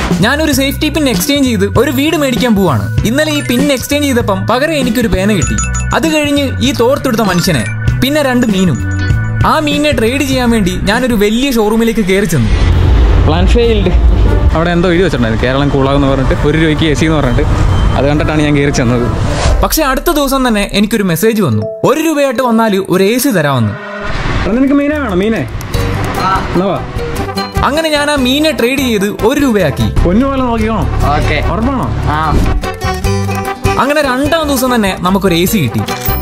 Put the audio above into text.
ഞാനൊരു safety pin exchange ചെയ്ത് ഒരു വീട് മേടിക്കാൻ പോവാണ് ഇന്നലെ ഈ പിൻ എക്സ്ചേഞ്ച് ചെയ്തപ്പം പകരം എനിക്കൊരു പേന കിട്ടി അത് കഴിഞ്ഞ് ഈ തോർത്തെടുത്ത മനുഷ്യനെ പിന്നെ രണ്ട് മീനും ആ മീനിനെ ട്രേഡ് ചെയ്യാൻ വേണ്ടി ഞാനൊരു വലിയ ഷോറൂമിലേക്ക് കയറി ചെന്നു പ്ലാൻ ഫെയിൽഡ് അവിടെ എന്തോ എഴുതി വെച്ചിട്ടുണ്ടായിരുന്നു കേരളം കൂളാകുമെന്ന് പറഞ്ഞിട്ട് ഒരു രൂപയ്ക്ക് എ സി എന്ന് പറഞ്ഞിട്ട് അത് കണ്ടിട്ടാണ് ഞാൻ കയറി ചെന്നത് പക്ഷെ അടുത്ത ദിവസം തന്നെ എനിക്കൊരു മെസ്സേജ് വന്നു ഒരു രൂപയായിട്ട് വന്നാൽ ഒരു എ സി തരാമെന്ന് അത് നിനക്ക് മീനെ വേണം മീനെ എന്നാ വാ അങ്ങനെ ഞാൻ ആ മീനെ ട്രേഡ് ചെയ്ത് ഒരു രൂപയാക്കി പൊന്നു പോലെ നോക്കിക്കോണോ ഓക്കെ ഉറപ്പാണോ ആ അങ്ങനെ രണ്ടാം ദിവസം തന്നെ നമുക്കൊരു എ സി കിട്ടി